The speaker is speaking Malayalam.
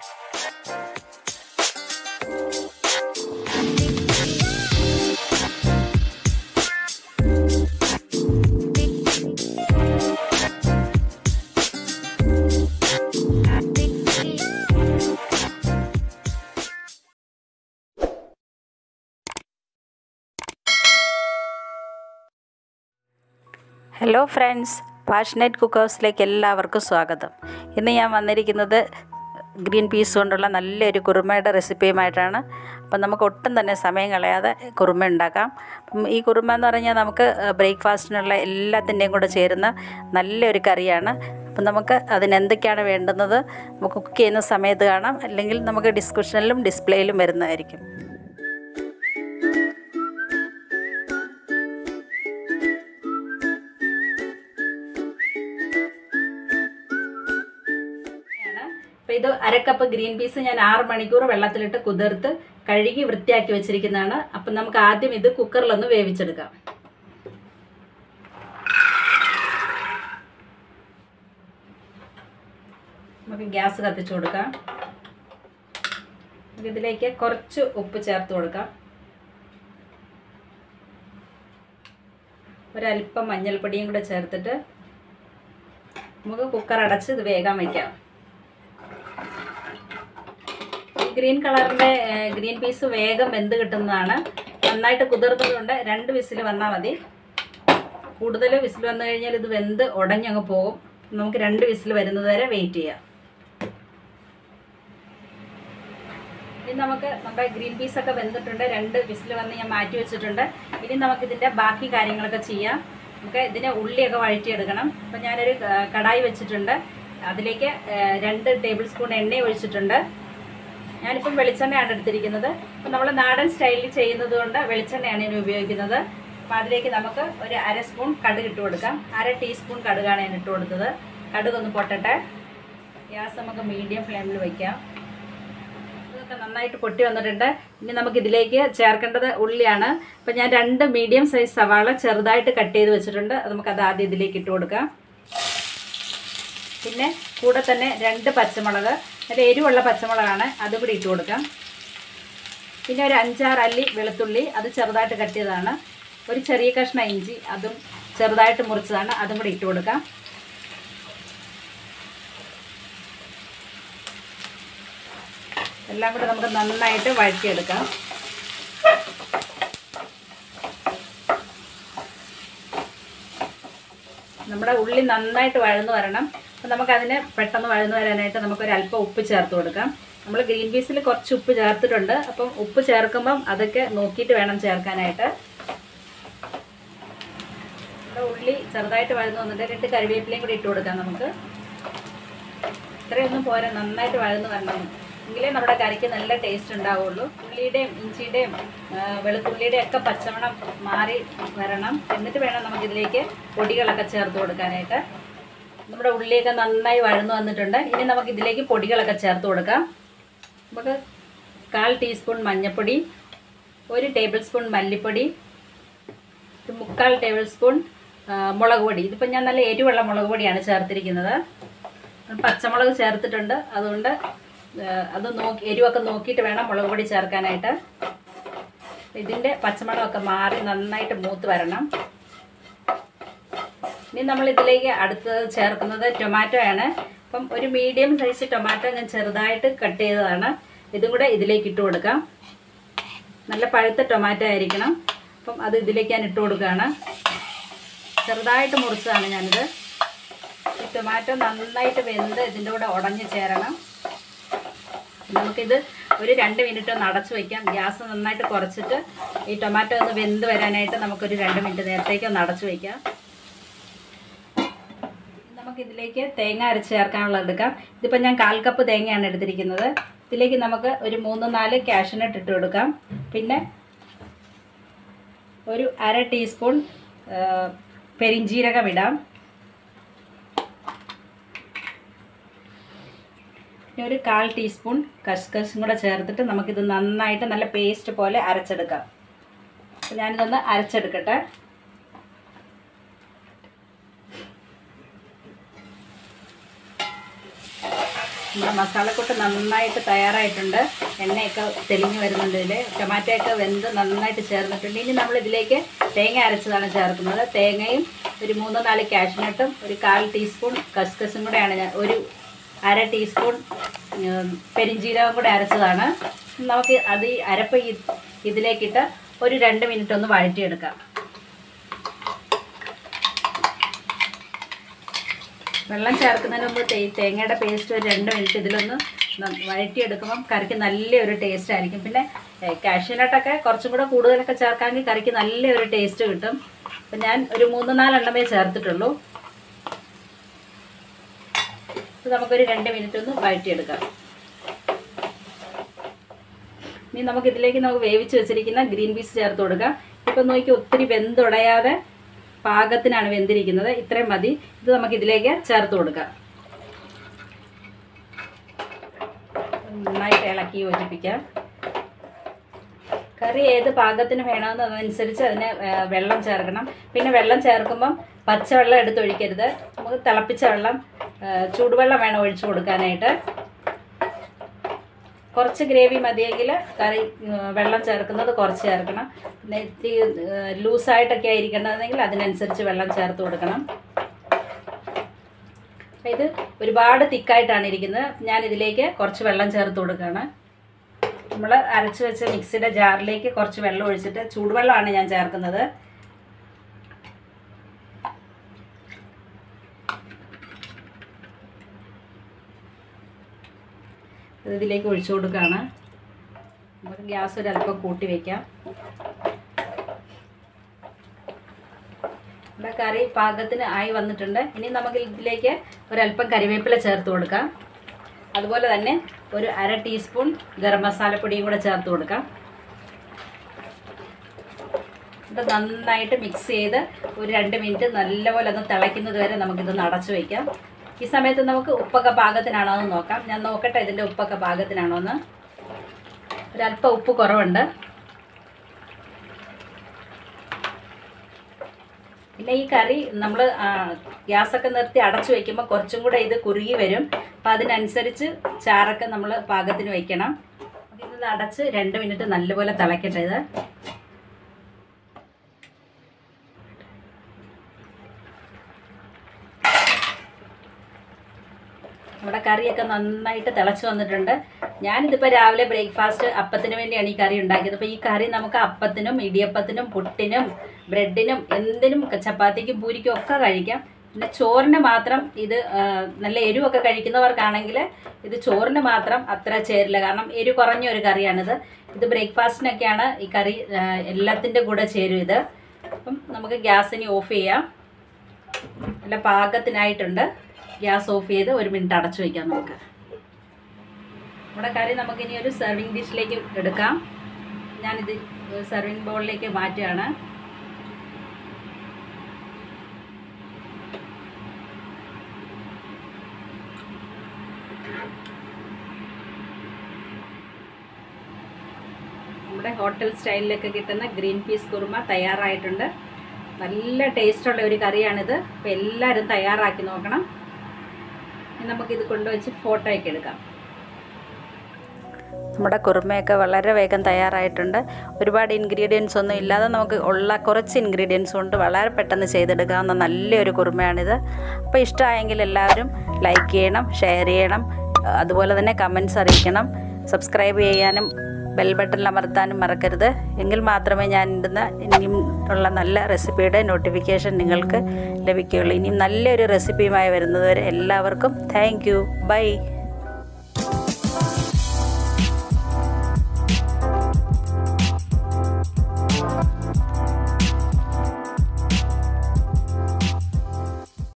ഹലോ ഫ്രണ്ട്സ് പാഷനേറ്റ് കുക്ക് ഹൗസിലേക്ക് എല്ലാവർക്കും സ്വാഗതം ഇന്ന് ഞാൻ വന്നിരിക്കുന്നത് ഗ്രീൻ പീസ് കൊണ്ടുള്ള നല്ലൊരു കുറുമയുടെ റെസിപ്പിയുമായിട്ടാണ് അപ്പം നമുക്ക് ഒട്ടും തന്നെ സമയം കളയാതെ കുറുമ ഉണ്ടാക്കാം അപ്പം ഈ കുറുമ എന്ന് പറഞ്ഞാൽ നമുക്ക് ബ്രേക്ക്ഫാസ്റ്റിനുള്ള എല്ലാത്തിൻ്റെയും കൂടെ ചേരുന്ന നല്ലൊരു കറിയാണ് അപ്പം നമുക്ക് അതിന് എന്തൊക്കെയാണ് വേണ്ടുന്നത് നമുക്ക് കുക്ക് ചെയ്യുന്ന സമയത്ത് കാണാം അല്ലെങ്കിൽ നമുക്ക് ഡിസ്ക്രിപ്ഷനിലും ഡിസ്പ്ലേയിലും വരുന്നതായിരിക്കും അപ്പോൾ ഇത് അരക്കപ്പ് ഗ്രീൻ പീസ് ഞാൻ ആറ് മണിക്കൂർ വെള്ളത്തിലിട്ട് കുതിർത്ത് കഴുകി വൃത്തിയാക്കി വെച്ചിരിക്കുന്നതാണ് അപ്പം നമുക്ക് ആദ്യം ഇത് കുക്കറിലൊന്ന് വേവിച്ചെടുക്കാം നമുക്ക് ഗ്യാസ് കത്തിച്ചു കൊടുക്കാം നമുക്ക് ഇതിലേക്ക് കുറച്ച് ഉപ്പ് ചേർത്ത് കൊടുക്കാം ഒരല്പം മഞ്ഞൾപ്പൊടിയും കൂടെ ചേർത്തിട്ട് നമുക്ക് കുക്കർ അടച്ച് ഇത് വേഗം വയ്ക്കാം ഈ ഗ്രീൻ കളറിൻ്റെ ഗ്രീൻ പീസ് വേഗം വെന്ത് കിട്ടുന്നതാണ് നന്നായിട്ട് കുതിർന്നതുകൊണ്ട് രണ്ട് വിസിൽ വന്നാൽ മതി കൂടുതൽ വിസിൽ വന്നു കഴിഞ്ഞാൽ ഇത് വെന്ത് ഉടഞ്ഞങ്ങ് പോകും നമുക്ക് രണ്ട് വിസിൽ വരുന്നത് വരെ വെയിറ്റ് ചെയ്യാം ഇനി നമുക്ക് നമ്മുടെ ഗ്രീൻ പീസൊക്കെ വെന്തിട്ടുണ്ട് രണ്ട് വിസിൽ വന്ന് ഞാൻ മാറ്റി വെച്ചിട്ടുണ്ട് ഇനി നമുക്കിതിൻ്റെ ബാക്കി കാര്യങ്ങളൊക്കെ ചെയ്യാം നമുക്ക് ഇതിനെ ഉള്ളിയൊക്കെ വഴറ്റിയെടുക്കണം അപ്പം ഞാനൊരു കടായി വെച്ചിട്ടുണ്ട് അതിലേക്ക് രണ്ട് ടേബിൾ സ്പൂൺ എണ്ണ ഒഴിച്ചിട്ടുണ്ട് ഞാനിപ്പം വെളിച്ചെണ്ണയാണ് എടുത്തിരിക്കുന്നത് അപ്പം നമ്മൾ നാടൻ സ്റ്റൈലിൽ ചെയ്യുന്നത് കൊണ്ട് വെളിച്ചെണ്ണയാണ് ഞാൻ ഉപയോഗിക്കുന്നത് അപ്പം അതിലേക്ക് നമുക്ക് ഒരു അര സ്പൂൺ കടുക് ഇട്ട് കൊടുക്കാം അര ടീസ്പൂൺ കടുകാണ് ഞാൻ ഇട്ട് കൊടുത്തത് കടുക് ഒന്ന് പൊട്ടട്ടെ ഗ്യാസ് നമുക്ക് മീഡിയം ഫ്ലെയിമിൽ വയ്ക്കാം ഇതൊക്കെ നന്നായിട്ട് പൊട്ടി വന്നിട്ടുണ്ട് ഇനി നമുക്ക് ഇതിലേക്ക് ചേർക്കേണ്ടത് ഉള്ളിയാണ് അപ്പം ഞാൻ രണ്ട് മീഡിയം സൈസ് സവാള ചെറുതായിട്ട് കട്ട് ചെയ്ത് വെച്ചിട്ടുണ്ട് അത് നമുക്കത് ആദ്യം ഇതിലേക്ക് ഇട്ട് കൊടുക്കാം പിന്നെ കൂടെ തന്നെ രണ്ട് പച്ചമുളക് നല്ല എരിവുള്ള പച്ചമുളകാണ് അതും കൂടി ഇട്ട് കൊടുക്കാം പിന്നെ ഒരു അഞ്ചാറ് അല്ലി വെളുത്തുള്ളി അത് ചെറുതായിട്ട് കട്ട് ചെയ്തതാണ് ഒരു ചെറിയ കഷ്ണം ഇഞ്ചി അതും ചെറുതായിട്ട് മുറിച്ചതാണ് അതും കൂടി ഇട്ട് കൊടുക്കാം എല്ലാം കൂടെ നമുക്ക് നന്നായിട്ട് വഴറ്റിയെടുക്കാം നമ്മുടെ ഉള്ളി നന്നായിട്ട് വഴന്നു വരണം അപ്പം നമുക്കതിന് പെട്ടെന്ന് വഴന്നു വരാനായിട്ട് നമുക്കൊരു അല്പം ഉപ്പ് ചേർത്ത് കൊടുക്കാം നമ്മൾ ഗ്രീൻ പീസിൽ കുറച്ച് ഉപ്പ് ചേർത്തിട്ടുണ്ട് അപ്പം ഉപ്പ് ചേർക്കുമ്പം അതൊക്കെ നോക്കിയിട്ട് വേണം ചേർക്കാനായിട്ട് നമ്മുടെ ഉള്ളി ചെറുതായിട്ട് വഴന്നു വന്നിട്ട് രണ്ട് കറിവേപ്പിലയും കൂടി ഇട്ട് കൊടുക്കാം നമുക്ക് ഇത്രയൊന്നും പോരാ നന്നായിട്ട് വഴന്നു വരണം എങ്കിലേ നമ്മുടെ കറിക്ക് നല്ല ടേസ്റ്റ് ഉണ്ടാവുള്ളൂ ഉള്ളിയുടെയും ഇഞ്ചിയുടെയും വെളുത്തുള്ളിയുടെയും ഒക്കെ പച്ചമണം മാറി വരണം എന്നിട്ട് വേണം നമുക്കിതിലേക്ക് പൊടികളൊക്കെ ചേർത്ത് കൊടുക്കാനായിട്ട് നമ്മുടെ ഉള്ളിയൊക്കെ നന്നായി വഴന്നു വന്നിട്ടുണ്ട് ഇനി നമുക്ക് ഇതിലേക്ക് പൊടികളൊക്കെ ചേർത്ത് കൊടുക്കാം നമുക്ക് കാൽ ടീസ്പൂൺ മഞ്ഞൾപ്പൊടി ഒരു ടേബിൾ സ്പൂൺ മല്ലിപ്പൊടി ഒരു മുക്കാൽ ടേബിൾ സ്പൂൺ മുളക് പൊടി ഇതിപ്പോൾ ഞാൻ നല്ല എരിവുള്ള മുളക് പൊടിയാണ് ചേർത്തിരിക്കുന്നത് പച്ചമുളക് ചേർത്തിട്ടുണ്ട് അതുകൊണ്ട് അത് നോക്കി എരിവൊക്കെ നോക്കിയിട്ട് വേണം മുളക് പൊടി ചേർക്കാനായിട്ട് ഇതിൻ്റെ പച്ചമണമൊക്കെ മാറി നന്നായിട്ട് മൂത്ത് വരണം ഇനി നമ്മൾ ഇതിലേക്ക് അടുത്തത് ചേർക്കുന്നത് ടൊമാറ്റോ ആണ് അപ്പം ഒരു മീഡിയം സൈസ് ടൊമാറ്റോ ഞാൻ ചെറുതായിട്ട് കട്ട് ചെയ്തതാണ് ഇതും കൂടെ ഇതിലേക്ക് ഇട്ട് കൊടുക്കാം നല്ല പഴുത്ത ടൊമാറ്റോ ആയിരിക്കണം അപ്പം അത് ഇതിലേക്ക് ഞാൻ ഇട്ട് കൊടുക്കുകയാണ് ചെറുതായിട്ട് മുറിച്ചതാണ് ഞാനിത് ഈ ടൊമാറ്റോ നന്നായിട്ട് വെന്ത് ഇതിൻ്റെ കൂടെ ഉടഞ്ഞ് ചേരണം നമുക്കിത് ഒരു രണ്ട് മിനിറ്റ് ഒന്ന് അടച്ചു വയ്ക്കാം ഗ്യാസ് നന്നായിട്ട് കുറച്ചിട്ട് ഈ ടൊമാറ്റോ ഒന്ന് വെന്ത് വരാനായിട്ട് നമുക്കൊരു രണ്ട് മിനിറ്റ് നേരത്തേക്ക് ഒന്ന് അടച്ചു വയ്ക്കാം നമുക്കിതിലേക്ക് തേങ്ങ അരച്ച് ചേർക്കാനുള്ളത് എടുക്കാം ഇതിപ്പോൾ ഞാൻ കാൽ കപ്പ് തേങ്ങയാണ് എടുത്തിരിക്കുന്നത് ഇതിലേക്ക് നമുക്ക് ഒരു മൂന്ന് നാല് കാഷ്നട്ട് ഇട്ട് കൊടുക്കാം പിന്നെ ഒരു അര ടീസ്പൂൺ പെരിഞ്ജീരകം ഇടാം പിന്നെ ഒരു കാൽ ടീസ്പൂൺ കസ്കസും കൂടെ ചേർത്തിട്ട് നമുക്കിത് നന്നായിട്ട് നല്ല പേസ്റ്റ് പോലെ അരച്ചെടുക്കാം അപ്പോൾ ഞാനിതൊന്ന് അരച്ചെടുക്കട്ടെ നമ്മുടെ മസാലക്കൂട്ട് നന്നായിട്ട് തയ്യാറായിട്ടുണ്ട് എണ്ണയൊക്കെ തെളിഞ്ഞ് വരുന്നുണ്ട് ഇതിൽ ടൊമാറ്റോയൊക്കെ വെന്ത് നന്നായിട്ട് ചേർന്നിട്ടുണ്ട് ഇനി നമ്മൾ ഇതിലേക്ക് തേങ്ങ അരച്ചതാണ് ചേർക്കുന്നത് തേങ്ങയും ഒരു മൂന്ന് നാല് കാഷ്നട്ടും ഒരു കാൽ ടീസ്പൂൺ കസ്കസും കൂടെയാണ് ഞാൻ ഒരു അര ടീസ്പൂൺ ഉം, പെരിഞ്ജീരകം കൂടെ അരച്ചതാണ് നമുക്ക് അത് ഈ അരപ്പ് ഈ ഇതിലേക്കിട്ട് ഒരു രണ്ട് മിനിറ്റ് ഒന്ന് വഴറ്റിയെടുക്കാം വെള്ളം ചേർക്കുന്നതിന് മുമ്പ് തേ തേങ്ങയുടെ പേസ്റ്റ് ഒരു രണ്ട് മിനിറ്റ് ഇതിലൊന്ന് ന- വഴറ്റിയെടുക്കുമ്പം കറിക്ക് നല്ലൊരു ടേസ്റ്റ് ആയിരിക്കും പിന്നെ കാഷ്യൂനട്ടൊക്കെ കുറച്ചും കൂടെ കൂടുതലൊക്കെ ചേർക്കാമെങ്കിൽ കറിക്ക് നല്ലൊരു ടേസ്റ്റ് കിട്ടും അപ്പം ഞാൻ ഒരു മൂന്ന് നാലെണ്ണമേ ചേർത്തിട്ടുള്ളൂ ഇത് നമുക്കൊരു രണ്ട് മിനിറ്റ് ഒന്ന് വഴറ്റിയെടുക്കാം ഇനി നമുക്ക് ഇതിലേക്ക് നമുക്ക് വേവിച്ച് വെച്ചിരിക്കുന്ന ഗ്രീൻ പീസ് ചേർത്ത് കൊടുക്കാം ഇപ്പം നോക്കി ഒത്തിരി വെന്തുടയാതെ പാകത്തിനാണ് വെന്തിരിക്കുന്നത് ഇത്രയും മതി ഇത് നമുക്ക് ഇതിലേക്ക് ചേർത്ത് കൊടുക്കാം നന്നായിട്ട് ഇളക്കി യോജിപ്പിക്കാം കറി ഏത് പാകത്തിന് വേണമെന്ന് അതനുസരിച്ച് അതിന് ഏ, വെള്ളം ചേർക്കണം പിന്നെ വെള്ളം ചേർക്കുമ്പം പച്ചവെള്ളം എടുത്തൊഴിക്കരുത് നമുക്ക് തിളപ്പിച്ച വെള്ളം ഏ, ചൂടുവെള്ളം വേണം ഒഴിച്ചു കൊടുക്കാനായിട്ട് കുറച്ച് ഗ്രേവി മതിയെങ്കിൽ കറി ഏ, വെള്ളം ചേർക്കുന്നത് കുറച്ച് ചേർക്കണം പിന്നെ ഇത്തിരി ലൂസായിട്ടൊക്കെ ആയിരിക്കേണ്ടതെങ്കിൽ അതിനനുസരിച്ച് വെള്ളം ചേർത്ത് കൊടുക്കണം അപ്പം ഇത് ഒരുപാട് തിക്കായിട്ടാണ് ഇരിക്കുന്നത് ഞാൻ ഇതിലേക്ക് കുറച്ച് വെള്ളം ചേർത്ത് കൊടുക്കുകയാണ് നമ്മൾ അരച്ച് വെച്ച മിക്സിയുടെ ജാറിലേക്ക് കുറച്ച് വെള്ളം ഒഴിച്ചിട്ട് ചൂടുവെള്ളമാണ് ഞാൻ ചേർക്കുന്നത് ഇത് ഇതിലേക്ക് ഒഴിച്ചു കൊടുക്കുകയാണ് നമുക്ക് ഗ്യാസ് ഒരു അല്പം കൂട്ടി വയ്ക്കാം നമ്മുടെ കറി പാകത്തിന് ആയി വന്നിട്ടുണ്ട് ഇനി നമുക്ക് ഇതിലേക്ക് ഒരല്പം കരിവേപ്പില ചേർത്ത് കൊടുക്കാം അതുപോലെ തന്നെ ഒരു അര ടീസ്പൂൺ ഗരം മസാലപ്പൊടിയും കൂടെ ചേർത്ത് കൊടുക്കാം ഇത് നന്നായിട്ട് മിക്സ് ചെയ്ത് ഒരു രണ്ട് മിനിറ്റ് നല്ലപോലെ ഒന്ന് തിളയ്ക്കുന്നത് വരെ നമുക്കിതൊന്ന് അടച്ചു വയ്ക്കാം ഈ സമയത്ത് നമുക്ക് ഉപ്പൊക്കെ പാകത്തിനാണോ എന്ന് നോക്കാം ഞാൻ നോക്കട്ടെ ഇതിൻ്റെ ഉപ്പൊക്കെ പാകത്തിനാണോ എന്ന് ഒരല്പം ഉപ്പ് കുറവുണ്ട് പിന്നെ ഈ കറി നമ്മൾ ഗ്യാസൊക്കെ നിർത്തി അടച്ചു വയ്ക്കുമ്പോൾ കുറച്ചും കൂടെ ഇത് കുറുകി വരും അപ്പം അതിനനുസരിച്ച് ചാറൊക്കെ നമ്മൾ പാകത്തിന് വയ്ക്കണം അപ്പം ഇത് അടച്ച് രണ്ട് മിനിറ്റ് നല്ലപോലെ തിളയ്ക്കട്ടെ ഇത് നമ്മുടെ കറിയൊക്കെ നന്നായിട്ട് തിളച്ച് വന്നിട്ടുണ്ട് ഞാനിതിപ്പോൾ രാവിലെ ബ്രേക്ക്ഫാസ്റ്റ് അപ്പത്തിന് വേണ്ടിയാണ് ഈ കറി ഉണ്ടാക്കിയത് അപ്പോൾ ഈ കറി നമുക്ക് അപ്പത്തിനും ഇടിയപ്പത്തിനും പുട്ടിനും ബ്രെഡിനും എന്തിനും ചപ്പാത്തിക്കും പൂരിക്കും ഒക്കെ കഴിക്കാം പിന്നെ ചോറിന് മാത്രം ഇത് ആ, നല്ല എരിവൊക്കെ കഴിക്കുന്നവർക്കാണെങ്കിൽ ഇത് ചോറിന് മാത്രം അത്ര ചേരില്ല കാരണം എരിവ് കുറഞ്ഞ ഒരു കറിയാണിത് ഇത് ബ്രേക്ക്ഫാസ്റ്റിനൊക്കെയാണ് ഈ കറി ആ, എല്ലാത്തിൻ്റെ കൂടെ ചേരും ഇത് അപ്പം നമുക്ക് ഗ്യാസ് ഇനി ഓഫ് ചെയ്യാം നല്ല പാകത്തിനായിട്ടുണ്ട് ഗ്യാസ് ഓഫ് ചെയ്ത് ഒരു മിനിറ്റ് അടച്ചു വയ്ക്കാം നമുക്ക് നമ്മുടെ കറി നമുക്കിനി ഒരു സെർവിങ് ഡിഷിലേക്ക് എടുക്കാം ഞാനിത് സെർവിങ് ബൗളിലേക്ക് മാറ്റുകയാണ് നമ്മുടെ ഹോട്ടൽ സ്റ്റൈലിലൊക്കെ കിട്ടുന്ന ഗ്രീൻ പീസ് കുറുമ തയ്യാറായിട്ടുണ്ട് നല്ല ടേസ്റ്റുള്ള ഒരു കറിയാണിത് അപ്പോൾ എല്ലാവരും തയ്യാറാക്കി നോക്കണം ഇനി നമുക്കിത് കൊണ്ടുവച്ച് ഫോട്ടോയൊക്കെ എടുക്കാം നമ്മുടെ കുറുമയൊക്കെ വളരെ വേഗം തയ്യാറായിട്ടുണ്ട് ഒരുപാട് ഇൻഗ്രീഡിയൻസ് ഒന്നും ഇല്ലാതെ നമുക്ക് ഉള്ള കുറച്ച് ഇൻഗ്രീഡിയൻസ് കൊണ്ട് വളരെ പെട്ടെന്ന് ചെയ്തെടുക്കാവുന്ന നല്ലൊരു കുറുമയാണിത് അപ്പോൾ ഇഷ്ടമായെങ്കിൽ എല്ലാവരും ലൈക്ക് ചെയ്യണം ഷെയർ ചെയ്യണം അതുപോലെ തന്നെ കമൻസ് അറിയിക്കണം സബ്സ്ക്രൈബ് ചെയ്യാനും ബെൽ ബട്ടൺ അമർത്താനും മറക്കരുത് എങ്കിൽ മാത്രമേ ഞാൻ ഇടുന്ന ഇനിയും ഉള്ള നല്ല റെസിപ്പിയുടെ നോട്ടിഫിക്കേഷൻ നിങ്ങൾക്ക് ലഭിക്കുകയുള്ളൂ ഇനിയും നല്ലൊരു റെസിപ്പിയുമായി വരുന്നതുവരെ എല്ലാവർക്കും താങ്ക് യു ബൈ